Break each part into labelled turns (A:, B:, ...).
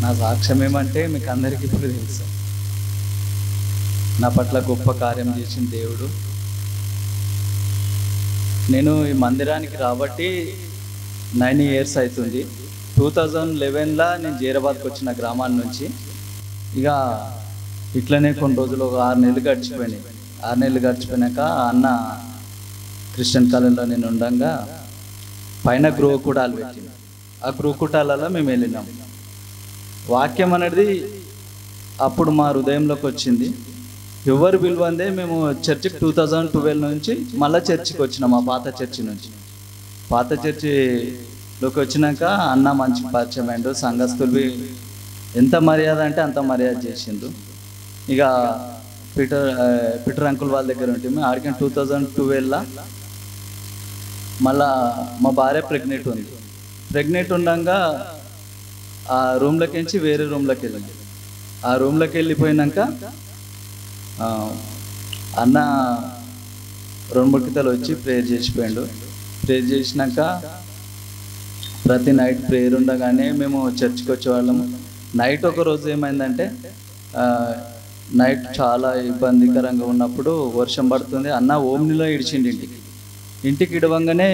A: నా సాక్ష్యం ఏమంటే మీకు అందరికీ ఇప్పుడు తెలుసు నా పట్ల గొప్ప కార్యం చేసిన దేవుడు నేను ఈ మందిరానికి రాబట్టి నైన్ ఇయర్స్ అవుతుంది టూ థౌజండ్ లెవెన్లో నేను జీరాబాద్కి వచ్చిన గ్రామాల నుంచి ఇక ఇట్లనే కొన్ని రోజులు ఒక ఆరు నెలలు గడిచిపోయినాయి ఆరు నెలలు గడిచిపోయినాక అన్న క్రిస్టియన్ కాలంలో నేను ఉండగా పైన గృహకూటాలు పెట్టింది ఆ గృహకూటాలలో మేము వెళ్ళినాం వాక్యం అనేది అప్పుడు మా హృదయంలోకి వచ్చింది ఎవరు పిలువందే మేము చర్చికి టూ థౌజండ్ ట్వెల్వ్ నుంచి మళ్ళీ చర్చికి వచ్చినాం మా పాత చర్చి నుంచి పాత చర్చిలోకి వచ్చినాక అన్న మంచి పరిచయం అయిండు సంఘస్థులు ఎంత మర్యాద అంటే అంత మర్యాద చేసిండ్రు ఇక పీటర్ ఆ, పీటర్ అంకుల్ వాళ్ళ దగ్గర ఉంటుంది ఆడికి టూ థౌజండ్ ట్వెల్వ్లో మళ్ళా మా భార్య ప్రెగ్నెంట్ ఉంది ప్రెగ్నెంట్ ఉండగా ఆ రూమ్లోకి నుంచి వేరే రూమ్లోకి వెళ్ళింది ఆ రూమ్లోకి వెళ్ళిపోయినాక ఆ, అన్న రెండు మూడు కితాలు వచ్చి ప్రేయర్ చేసిపోయాడు ప్రేయర్ చేసినాక ప్రతి నైట్ ప్రేయర్ ఉండగానే మేము చర్చ్కి వచ్చేవాళ్ళము నైట్ ఒక రోజు ఏమైందంటే ఆ, నైట్ చాలా ఇబ్బందికరంగా ఉన్నప్పుడు వర్షం పడుతుంది అన్న ఓమ్నిలో ఇడిచిండి ఇంటికి ఇంటికి ఇడవంగానే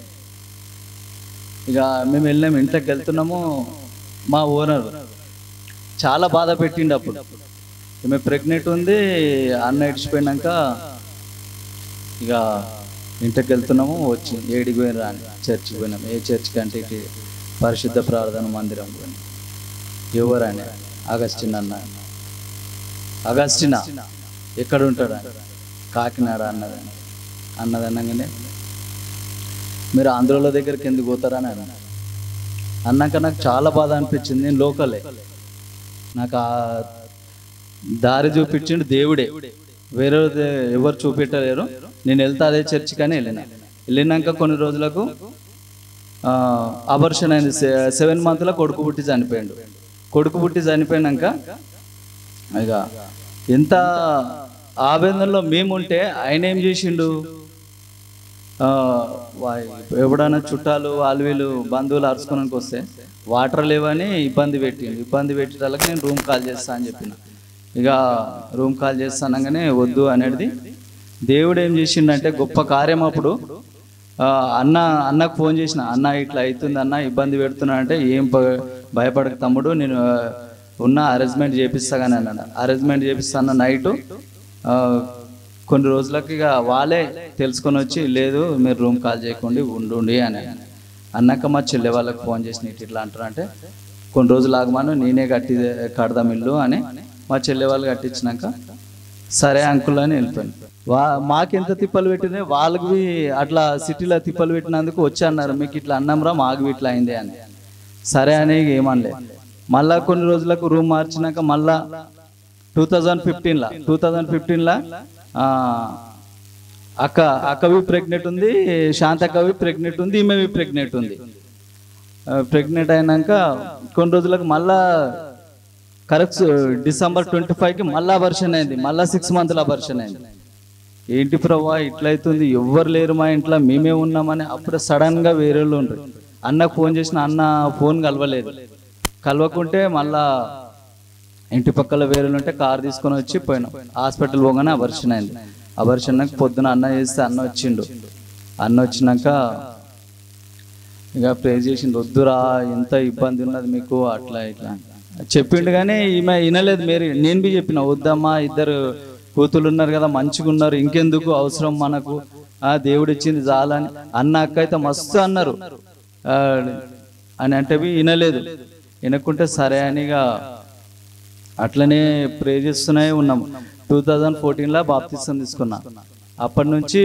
A: ఇక మేము వెళ్ళాం ఇంట్లోకి వెళ్తున్నాము మా ఓనర్ చాలా బాధ పెట్టిండు అప్పుడు ఈమె ప్రెగ్నెంట్ ఉంది అన్న ఇడిచిపోయినాక ఇక ఇంటికి వెళ్తున్నాము వచ్చి ఏడికి పోయిన రాని చర్చికి పోయినాం ఏ చర్చికి అంటే ఇటు పరిశుద్ధ ప్రార్థన మందిరం పోయినాం ఎవరని అగస్టిన్ అన్న అగస్టినా ఎక్కడ ఉంటాడు ఆయన? కాకినాడ అన్నదని అన్నది అనగానే మీరు ఆంధ్రలో దగ్గరికి ఎందుకు పోతారని అన్న అన్నాక నాకు చాలా బాధ అనిపించింది నేను లోకలే నాకు ఆ దారి చూపించిండు దేవుడే వేరే ఎవరు చూపెట్టలేరు నేను వెళ్తా అదే చర్చ్ కానీ వెళ్ళిన వెళ్ళినాక కొన్ని రోజులకు అబర్షన్ అయింది సెవెన్ మంత్లో కొడుకు పుట్టి చనిపోయాడు కొడుకు పుట్టి చనిపోయినాక ఇక ఎంత ఆవేదనలో మేముంటే ఆయన ఏం చేసిండు ఆ, వా- ఎవడైనా చుట్టాలు వాళ్ళు వీళ్ళు బంధువులు అరుచుకోవడానికి వస్తే వాటర్ లేవని ఇబ్బంది పెట్టిండు ఇబ్బంది పెట్టేటాలకు నేను రూమ్ కాల్ చేస్తా అని చెప్పిన ఇక రూమ్ కాల్ చేస్తానగానే వద్దు అనేది దేవుడు ఏం చేసిండంటే గొప్ప కార్యం అప్పుడు ఆ, అన్న అన్నకు ఫోన్ చేసిన అన్న ఇట్లా అవుతుంది అన్న ఇబ్బంది పెడుతున్నా అంటే ఏం ప- భయపడక తమ్ముడు నేను ఆ, ఉన్న అరేంజ్మెంట్ చేపిస్తా కానీ అన్నాడు అరేంజ్మెంట్ చేపిస్తాను నైట్ కొన్ని రోజులకి ఇక వాళ్ళే తెలుసుకొని వచ్చి లేదు మీరు రూమ్ కాల్ చేయకండి ఉండుండి అని అన్నాక మా చెల్లె వాళ్ళకి ఫోన్ చేసి నీకు ఇట్లా అంటారు అంటే కొన్ని రోజులు ఆగమాను నేనే కట్టి కడదాం ఇల్లు అని మా చెల్లె వాళ్ళు కట్టించినాక సరే అంకుల్ అని వెళ్ళిపోయాను వా మాకెంత తిప్పలు పెట్టినాయి వాళ్ళకి అట్లా సిటీలో తిప్పలు పెట్టినందుకు వచ్చి అన్నారు మీకు ఇట్లా అన్నాంరా మాకు ఇట్లా అయింది అని సరే అని ఏమనలే మళ్ళా కొన్ని రోజులకు రూమ్ మార్చినాక మళ్ళా టూ థౌజండ్ ఫిఫ్టీన్లో టూ థౌజండ్ ఫిఫ్టీన్లో అక్క అక్కవి ప్రెగ్నెంట్ ఉంది శాంత అక్కవి ప్రెగ్నెంట్ ఉంది ఈమెవి ప్రెగ్నెంట్ ఉంది ప్రెగ్నెంట్ అయినాక కొన్ని రోజులకు మళ్ళా కరెక్ట్ డిసెంబర్ ట్వంటీ ఫైవ్కి మళ్ళా వర్షన్ అయింది మళ్ళా సిక్స్ మంత్ల వర్షన్ అయింది ఏంటి ప్రభా ఇట్లయితుంది ఎవ్వరు లేరు మా ఇంట్లో మేమే ఉన్నామని అప్పుడు సడన్ గా వేరే వాళ్ళు ఉండరు అన్నకు ఫోన్ చేసిన అన్న ఫోన్ కలవలేదు కలవకుంటే మళ్ళా ఇంటి పక్కల వేరే వాళ్ళు ఉంటే కార్ తీసుకొని వచ్చి పోయినాం హాస్పిటల్ పోగానే అవర్షన్ అయింది అవర్షన్ పొద్దున అన్న చేస్తే అన్న వచ్చిండు అన్న వచ్చినాక ఇక ప్రే చేసిండు వద్దురా ఎంత ఇబ్బంది ఉన్నది మీకు అట్లా ఇట్లా అని. చెప్పిండు కానీ ఈమె వినలేదు మీరు నేను బి చెప్పిన వద్దమ్మా ఇద్దరు కూతులు ఉన్నారు కదా మంచిగా ఉన్నారు ఇంకెందుకు అవసరం మనకు ఆ దేవుడు ఇచ్చింది చాలని అన్న అక్క అయితే మస్తు అన్నారు ఆ, అని అంటే బి వినలేదు వినకుంటే సరే అని ఇక అట్లనే ప్రే చేస్తూనే ఉన్నాం టూ థౌజండ్ ఫోర్టీన్లో బాప్తిసం తీసుకున్నా అప్పటి నుంచి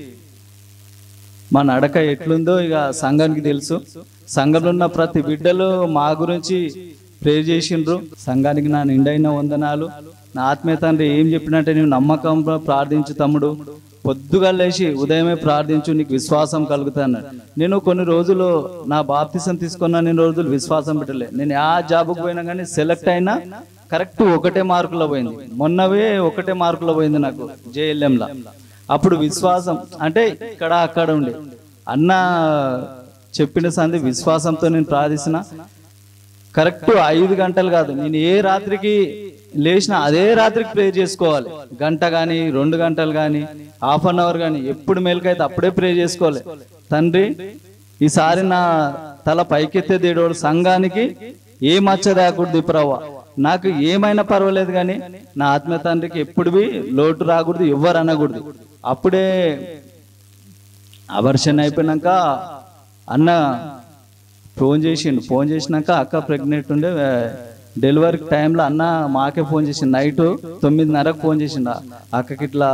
A: మా నడక ఎట్లుందో ఇక సంఘానికి తెలుసు సంఘంలో ఉన్న ప్రతి బిడ్డలు మా గురించి ప్రే చేసిండ్రు సంఘానికి నా నిండైన వందనాలు నా ఆత్మీయ తండ్రి ఏం చెప్పినట్టే నువ్వు నమ్మకం ప్రార్థించు తమ్ముడు పొద్దుగా లేచి ఉదయమే ప్రార్థించు నీకు విశ్వాసం కలుగుతాను నేను కొన్ని రోజులు నా బాప్తిసం తీసుకున్న నేను రోజులు విశ్వాసం పెట్టలే నేను ఆ జాబ్కి పోయినా కానీ సెలెక్ట్ అయినా కరెక్ట్ ఒకటే మార్కులో పోయింది మొన్నవే ఒకటే మార్కులో పోయింది నాకు జేఎల్ఎంలా అప్పుడు విశ్వాసం అంటే ఇక్కడ అక్కడ ఉండే అన్న చెప్పిన సంది విశ్వాసంతో నేను ప్రార్థిస్తున్నా కరెక్ట్ ఐదు గంటలు కాదు నేను ఏ రాత్రికి లేచిన అదే రాత్రికి ప్రే చేసుకోవాలి గంట కానీ రెండు గంటలు కానీ హాఫ్ అన్ అవర్ కానీ ఎప్పుడు మేలుకైతే అప్పుడే ప్రే చేసుకోవాలి తండ్రి ఈసారి నా తల పైకెత్తే దేవుడు సంఘానికి ఏ మచ్చ రాకూడదు ప్రభా నాకు ఏమైనా పర్వాలేదు కానీ నా ఆత్మ తండ్రికి ఎప్పుడువి లోటు రాకూడదు ఎవ్వరు అనకూడదు అప్పుడే అవర్షన్ అయిపోయినాక అన్న ఫోన్ చేసిండు ఫోన్ చేసినాక అక్క ప్రెగ్నెంట్ ఉండే డెలివరీ టైంలో అన్న మాకే ఫోన్ చేసిండు నైట్ తొమ్మిదిన్నరకు ఫోన్ చేసిండు అక్కకి ఇట్లా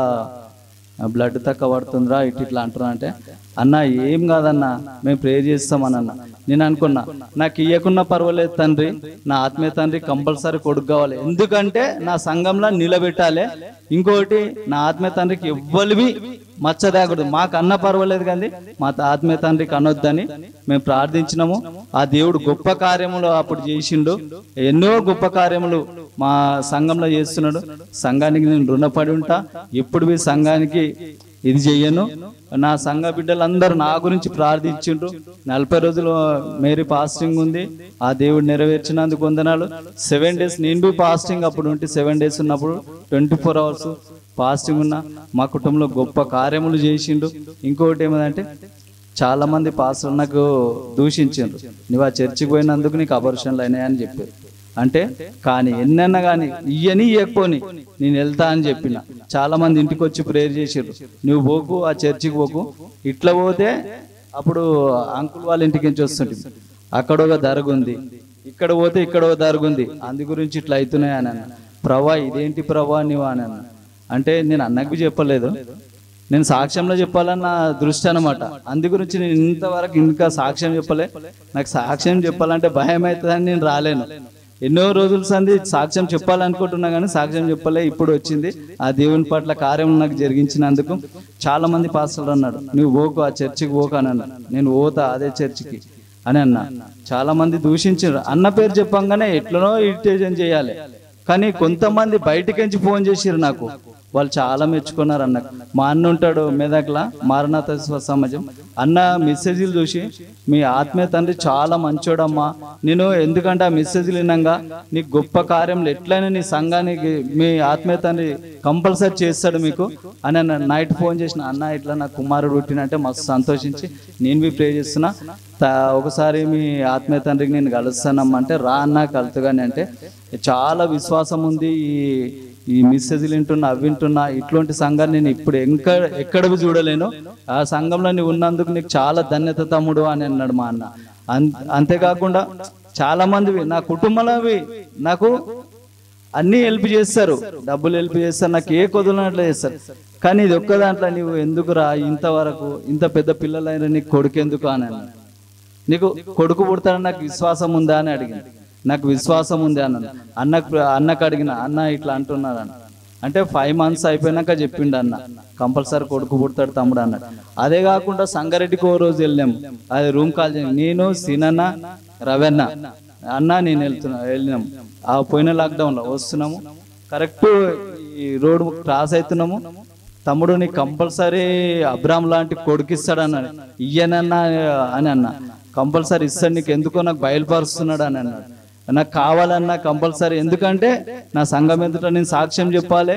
A: బ్లడ్ తక్కువ పడుతుందిరా ఇటు ఇట్లా అంటున్నా అంటే అన్న ఏం కాదన్న మేము ప్రే చేస్తామని అన్న నేను అనుకున్నా నాకు ఇయ్యకున్నా పర్వాలేదు తండ్రి నా ఆత్మీయ తండ్రి కంపల్సరీ కొడుకు కావాలి ఎందుకంటే నా సంఘంలో నిలబెట్టాలి ఇంకోటి నా ఆత్మీయ తండ్రికి ఎవ్వరివి మచ్చ తేకూడదు మాకు అన్న పర్వాలేదు కానీ మా ఆత్మీయ తండ్రికి అనొద్దని మేము ప్రార్థించినాము ఆ దేవుడు గొప్ప కార్యములు అప్పుడు చేసిండు ఎన్నో గొప్ప కార్యములు మా సంఘంలో చేస్తున్నాడు సంఘానికి నేను రుణపడి ఉంటా ఎప్పుడు మీ సంఘానికి ఇది చెయ్యను నా సంఘ బిడ్డలందరూ నా గురించి ప్రార్థించిండ్రు నలభై రోజులు మేరీ ఫాస్టింగ్ ఉంది ఆ దేవుడు నెరవేర్చినందుకు వందనాలు సెవెన్ డేస్ నేను బి ఫాస్టింగ్ అప్పుడు ఉంటే సెవెన్ డేస్ ఉన్నప్పుడు ట్వంటీ ఫోర్ అవర్స్ ఫాస్టింగ్ ఉన్నా మా కుటుంబంలో గొప్ప కార్యములు చేసిండు ఇంకొకటి ఏమంటే చాలా మంది పాస్టర్ నాకు దూషించారు నువ్వు ఆ చర్చికి పోయినందుకు నీకు అబర్షన్లు అయినాయని చెప్పారు అంటే కానీ ఎన్నన్నా కానీ ఇయ్యని ఇయ్యకపోని నేను వెళ్తా అని చెప్పిన చాలా మంది ఇంటికి వచ్చి ప్రేయర్ చేసారు నువ్వు పోకు ఆ చర్చికి పోకు ఇట్లా పోతే అప్పుడు అంకుల్ వాళ్ళ ఇంటికి నుంచి వస్తుంటే అక్కడ ఒక దరగుంది ఇక్కడ పోతే ఇక్కడ ఒక దరగుంది అందు గురించి ఇట్లా అవుతున్నాయి అని అన్న ప్రభా ఇదేంటి ప్రభా నువ్వు అని అన్న అంటే నేను అన్నకు చెప్పలేదు నేను సాక్ష్యంలో చెప్పాలని నా దృష్టి అనమాట అందు గురించి నేను ఇంతవరకు ఇంకా సాక్ష్యం చెప్పలే నాకు సాక్ష్యం చెప్పాలంటే భయం అవుతుందని నేను రాలేను ఎన్నో రోజుల సంది సాక్ష్యం చెప్పాలనుకుంటున్నా కానీ సాక్ష్యం చెప్పలే ఇప్పుడు వచ్చింది ఆ దేవుని పట్ల కార్యం నాకు జరిగించినందుకు చాలా మంది పాస్టర్లు అన్నాడు నువ్వు పోకు ఆ చర్చికి పోకు అని అన్నాడు నేను పోతా అదే చర్చికి అని అన్నా చాలా మంది దూషించారు అన్న పేరు చెప్పంగానే ఎట్లనో ఇరిటేషన్ చేయాలి కానీ కొంతమంది బయటికించి ఫోన్ చేసిరు నాకు వాళ్ళు చాలా మెచ్చుకున్నారు అన్న మా అన్న ఉంటాడు మెదక్లా మారణాథ సమాజం అన్న మెసేజ్లు చూసి మీ ఆత్మీయ తండ్రి చాలా మంచోడమ్మా నేను ఎందుకంటే ఆ మెసేజ్లు వినంగా నీ గొప్ప కార్యంలో ఎట్లయినా నీ సంఘానికి మీ ఆత్మీయ తండ్రి కంపల్సరీ చేస్తాడు మీకు అని అన్న నైట్ ఫోన్ చేసిన అన్న ఇట్లా నా కుమారుడు పుట్టినంటే మస్తు సంతోషించి నేను బి ప్రే చేస్తున్నా త- ఒకసారి మీ ఆత్మీయ తండ్రికి నేను కలుస్తానమ్మా అంటే రా అన్న కలుతుగానే అంటే చాలా విశ్వాసం ఉంది ఈ ఈ మెసేజ్లు వింటున్నా అవి వింటున్నా ఇట్లాంటి సంఘాన్ని నేను ఇప్పుడు ఎక్కడ ఎక్కడ చూడలేను ఆ సంఘంలో నువ్వు ఉన్నందుకు నీకు చాలా ధన్యత తమ్ముడు అని అన్నాడు మా అన్న అన్- అంతేకాకుండా చాలా మందివి నా కుటుంబంలోవి నాకు అన్ని హెల్ప్ చేస్తారు డబ్బులు హెల్ప్ చేస్తారు నాకు ఏ కొదులనట్లు చేస్తారు కానీ ఇది ఒక్క దాంట్లో నువ్వు ఎందుకు రా ఇంతవరకు ఇంత పెద్ద పిల్లలైన నీకు కొడుకు ఎందుకు అని అన్నాడు నీకు కొడుకు పుడతాడని నాకు విశ్వాసం ఉందా అని అడిగింది నాకు విశ్వాసం ఉంది అన్నాను అన్నకు అన్నకు అడిగిన అన్న ఇట్లా అంటున్నారు అన్న అంటే ఫైవ్ మంత్స్ అయిపోయినాక చెప్పిండు అన్న కంపల్సరీ కొడుకు పుడతాడు తమ్ముడు అన్నాడు అదే కాకుండా సంగారెడ్డికి ఓ రోజు వెళ్ళాము అది రూమ్ కాల్ చేయ నేను సీనన్న రవెన్న అన్న నేను వెళ్తున్నా వెళ్ళినాము ఆ పోయిన లాక్డౌన్ లో వస్తున్నాము కరెక్ట్ ఈ రోడ్ క్రాస్ అవుతున్నాము తమ్ముడు నీకు కంపల్సరీ అబ్రామ్ లాంటి కొడుకిస్తాడు అన్నాడు ఇయ్యనన్నా అని అన్న కంపల్సరీ ఇస్తాడు నీకు ఎందుకో నాకు బయలుపరుస్తున్నాడు అని అన్నాడు నాకు కావాలన్నా కంపల్సరీ ఎందుకంటే నా సంఘం ఎదుట నేను సాక్ష్యం చెప్పాలి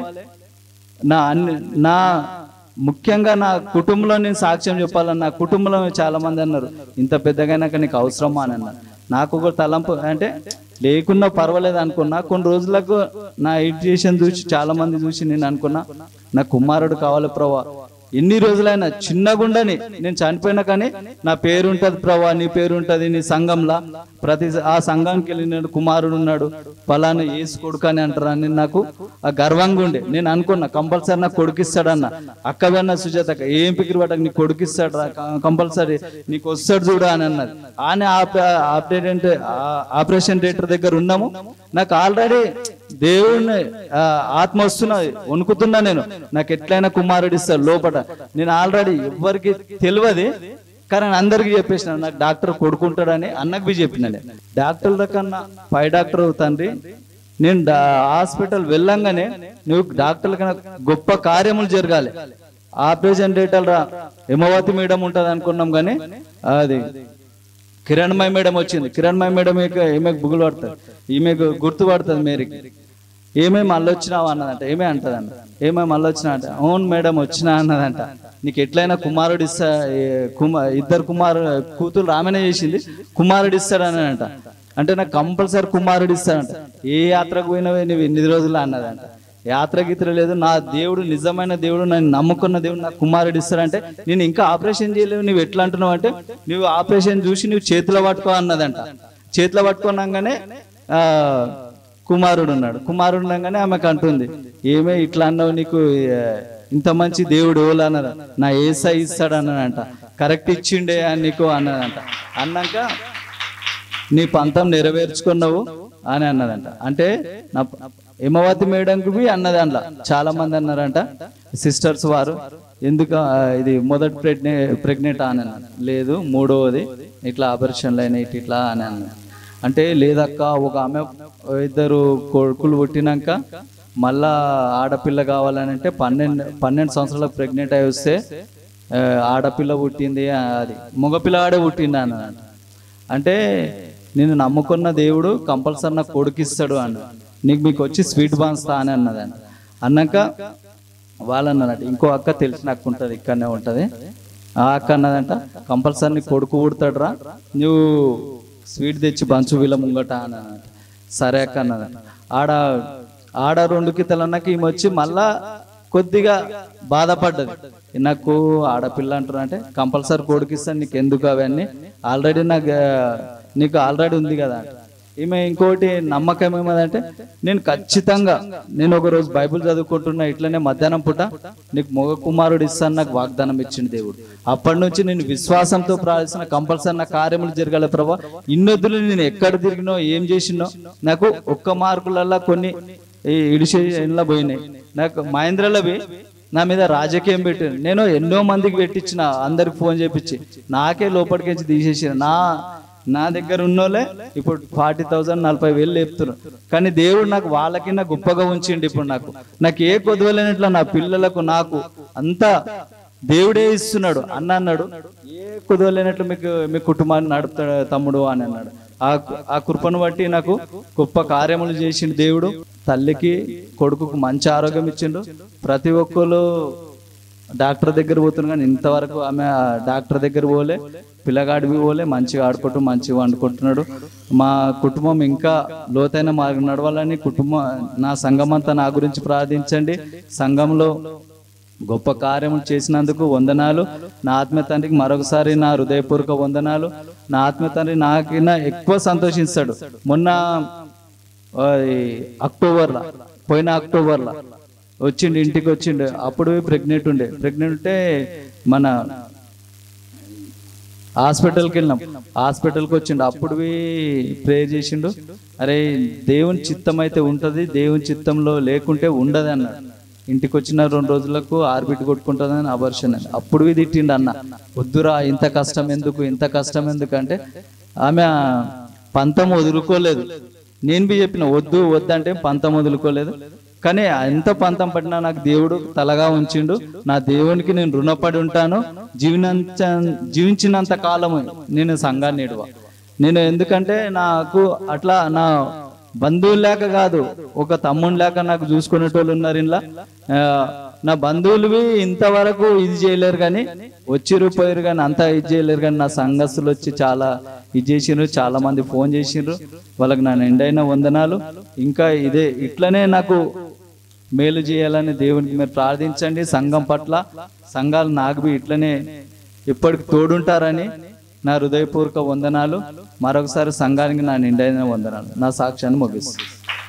A: నా అన్ని నా ముఖ్యంగా నా కుటుంబంలో నేను సాక్ష్యం చెప్పాలని నా కుటుంబంలో చాలా మంది అన్నారు ఇంత పెద్దగైనాక నీకు అవసరమా అని అన్నారు నాకు ఒక తలంపు అంటే లేకున్నా పర్వాలేదు అనుకున్నా కొన్ని రోజులకు నా ఎడ్యుకేషన్ చూసి చాలా మంది చూసి నేను అనుకున్నా నా కుమారుడు కావాలి ప్రభా ఎన్ని రోజులైనా చిన్నగుండని నేను చనిపోయినా కానీ నా పేరు ఉంటది ప్రభా నీ పేరు ఉంటది నీ సంఘంలా ప్రతి ఆ సంఘానికి వెళ్ళిన కుమారుడు ఉన్నాడు ఫలానా ఏసు కొడుకు అని అంటారని నాకు ఆ గర్వంగా ఉండే నేను అనుకున్నా కంపల్సరీ నాకు కొడుకిస్తాడన్న అక్క వెన్న సుజాత అక్క, ఏం పికిరి పట్టక నీ కొడుకిస్తాడు రా కంపల్సరీ నీకు వస్తాడు చూడు అని అన్నది అని ఆపరేట్ ఆపరేషన్ థియేటర్ దగ్గర ఉన్నాము నాకు ఆల్రెడీ దేవుణ్ణి ఆ, ఆత్మ వస్తున్నది వణుకుతున్నా నేను నాకు ఎట్లయినా కుమారుడు ఇస్తాడు లోపల నేను ఆల్రెడీ ఎవరికి తెలియదు కానీ అందరికి చెప్పేసిన నాకు డాక్టర్ కొడుకుంటాడని అన్నకు బి చెప్పిన నేను. డాక్టర్ల కన్నా పై డాక్టర్ తండ్రి నేను డా- హాస్పిటల్ వెళ్ళంగానే నువ్వు డాక్టర్ల కన్నా గొప్ప కార్యములు జరగాలి ఆపరేషన్ డేటల్ రా హిమవతి మేడం ఉంటది అనుకున్నాం కానీ అది కిరణ్మయ మేడం వచ్చింది కిరణ్మయ మేడం ఈమె ఈమెకు బుగులు పడుతుంది ఈమెకు గుర్తు పడుతుంది మేరీకి ఏమే మళ్ళీ వచ్చినావా అన్నదంట ఏమే అంటదంట ఏమే మళ్ళీ వచ్చినా అంటే అవును మేడం వచ్చినా అన్నదంట నీకు ఎట్లయినా కుమారుడు ఇస్తా ఏ, కుమ ఇద్దరు కుమారు కూతురు రామనే చేసింది కుమారుడు ఇస్తాడు అన్నదంట అంటే నాకు కంపల్సరీ కుమారుడు ఇస్తాడంట ఏ యాత్రకు పోయినవే నువ్వు ఎన్ని రోజులు అన్నదంట యాత్ర గీత్ర లేదు నా దేవుడు నిజమైన దేవుడు నన్ను నమ్ముకున్న దేవుడు నాకు కుమారుడు ఇస్తాడంటే నేను ఇంకా ఆపరేషన్ చేయలేవు నువ్వు ఎట్లా అంటున్నావు అంటే నువ్వు ఆపరేషన్ చూసి నువ్వు చేతిలో పట్టుకో అన్నదంట చేతిలో పట్టుకున్నాగానే ఆ కుమారుడు ఉన్నాడు కుమారుడు ఉండగానే ఆమెకు అంటుంది ఏమే ఇట్లా అన్నావు నీకు ఏ, ఇంత మంచి దేవుడు ఎవరు అన్నదా నా ఏసై ఇస్తాడు అన్నదంట కరెక్ట్ ఇచ్చిండే అని నీకు అన్నదంట అన్నాక నీ పంతం నెరవేర్చుకున్నావు అని అన్నదంట అంటే నా హిమవతి మేడంకి బి అన్నది అందులో చాలా మంది అన్నారంట సిస్టర్స్ వారు ఎందుకు ఆ, ఇది మొదటి ప్రెగ్నె ప్రెగ్నెంట్ అని అన్నాను లేదు మూడవది ఇట్లా ఆపరేషన్లు అయినాయి ఇట్ ఇట్లా అని అన్నాను అంటే లేదక్క ఒక ఆమె ఇద్దరు కొడుకులు పుట్టినాక మళ్ళా ఆడపిల్ల కావాలని అంటే పన్నెండు పన్నెండు సంవత్సరాలకు ప్రెగ్నెంట్ అయి వస్తే ఆ, ఆడపిల్ల పుట్టింది ఆ, అది మగపిల్లవాడే పుట్టింది అన్నదంట అంటే నేను నమ్ముకున్న దేవుడు కంపల్సరీ నాకు కొడుకిస్తాడు అన్న నీకు మీకు వచ్చి స్వీట్ బాన్స్తా అని అన్నదంట అన్నాక వాళ్ళు అన్నదంట ఇంకో అక్క తెలిసిన అక్క ఉంటుంది ఇక్కడనే ఉంటుంది ఆ అక్క అన్నదంట కంపల్సరీ నీ కొడుకు పుడతాడురా నువ్వు స్వీట్ తెచ్చి బంచు వీళ్ళ ముంగట అని అన్నదంట సరే అక్క అన్నదంట ఆడ ఆడ రెండు కితలు అన్నాక ఈమె వచ్చి మళ్ళా కొద్దిగా బాధపడ్డది నాకు ఆడపిల్ల అంటారు అంటే కంపల్సరీ కొడుకిస్తాను నీకు ఎందుకు అవన్నీ ఆల్రెడీ నాకు ఆ, నీకు ఆల్రెడీ ఉంది కదా అంట. ఈమె ఇంకోటి నమ్మకం ఏమదంటే నేను ఖచ్చితంగా నేను ఒక రోజు బైబిల్ చదువుకుంటున్నా ఇట్లనే మధ్యాహ్నం పూట నీకు మగ కుమారుడు ఇస్తాను నాకు వాగ్దానం ఇచ్చింది దేవుడు అప్పటి నుంచి నేను విశ్వాసంతో ప్రార్థిస్తున్న కంపల్సరీ నా కార్యములు జరగాలి ప్రభా ఇన్నొద్దులు నేను ఎక్కడ తిరిగినో ఏం చేసినో నాకు ఒక్క మార్కులల్లా కొన్ని ఈ ఇడిసే ఇంట్లో పోయినాయి నాకు మహేంద్రలో పోయి నా మీద రాజకీయం పెట్టాను నేను ఎన్నో మందికి పెట్టించిన అందరికి ఫోన్ చేపించి నాకే లోపలికి తీసేసిన నా నా దగ్గర ఉన్నోళ్ళే ఇప్పుడు ఫార్టీ థౌసండ్ నలభై వేలు లేపుతున్నారు కానీ దేవుడు నాకు వాళ్ళకిన్నా గొప్పగా ఉంచిండు ఇప్పుడు నాకు నాకు ఏ కొదవలేనట్లు నా పిల్లలకు నాకు అంతా దేవుడే ఇస్తున్నాడు అన్న అన్నాడు ఏ కుదవలేనట్లు మీకు మీ కుటుంబాన్ని నడుపుతాడు తమ్ముడు అని అన్నాడు ఆ ఆ కృపను బట్టి నాకు గొప్ప కార్యములు చేసిండు దేవుడు తల్లికి కొడుకుకు మంచి ఆరోగ్యం ఇచ్చిండు ప్రతి ఒక్కరు డాక్టర్ దగ్గర పోతున్నారు కానీ ఇంతవరకు ఆమె ఆ డాక్టర్ దగ్గర పోలే పిల్లగాడివి పోలే మంచిగా ఆడుకుంటూ మంచిగా వండుకుంటున్నాడు మా కుటుంబం ఇంకా లోతైన మార్గం నడవాలని కుటుంబం నా సంఘం అంతా నా గురించి ప్రార్థించండి సంఘంలో గొప్ప కార్యములు చేసినందుకు వందనాలు నా ఆత్మ తండ్రికి మరొకసారి నా హృదయపూర్వక వందనాలు నా ఆత్మ తండ్రి నాకైనా ఎక్కువ సంతోషిస్తాడు మొన్న ఆ, ఈ అక్టోబర్లో పోయిన అక్టోబర్లో వచ్చిండు ఇంటికి వచ్చిండు అప్పుడు ప్రెగ్నెంట్ ఉండే ప్రెగ్నెంట్ ఉంటే మన హాస్పిటల్కి వెళ్ళినాం హాస్పిటల్కి వచ్చిండు అప్పుడు ప్రేయర్ చేసిండు అరే దేవుని చిత్తం అయితే ఉంటుంది దేవుని చిత్తంలో లేకుంటే ఉండదు అన్నాడు ఇంటికి వచ్చిన రెండు రోజులకు ఆర్బిట్ కొట్టుకుంటుందని అబర్షన్ అని అప్పుడు తిట్టిండు అన్న వద్దురా ఇంత కష్టం ఎందుకు ఇంత కష్టం ఎందుకు అంటే ఆమె పంతం వదులుకోలేదు నేను బి చెప్పిన వద్దు వద్దంటే పంతం వదులుకోలేదు కానీ ఎంత పంతం పడినా నాకు దేవుడు తలగా ఉంచిండు నా దేవునికి నేను రుణపడి ఉంటాను జీవనంత జీవించినంత కాలము నేను సంఘాన్ని ఇడవ నేను ఎందుకంటే నాకు అట్లా నా బంధువులు లేక కాదు ఒక తమ్ముడు లేక నాకు చూసుకునేటోళ్ళు ఉన్నారు ఇలా నా బంధువులువి ఇంతవరకు ఇది చేయలేరు కానీ వచ్చిరు పోయారు కానీ అంతా ఇది చేయలేరు కానీ నా సంఘస్థులు వచ్చి చాలా ఇది చేసిండ్రు చాలా మంది ఫోన్ చేసిండ్రు వాళ్ళకి నా నిండైన వందనాలు ఇంకా ఇదే ఇట్లనే నాకు మేలు చేయాలని దేవునికి మీరు ప్రార్థించండి సంఘం పట్ల సంఘాలు నాకు బి ఇట్లనే ఇప్పటికి తోడుంటారని నా హృదయపూర్వక వందనాలు మరొకసారి సంఘానికి నా నిండైన వందనాలు నా సాక్ష్యాన్ని ముగిస్తాను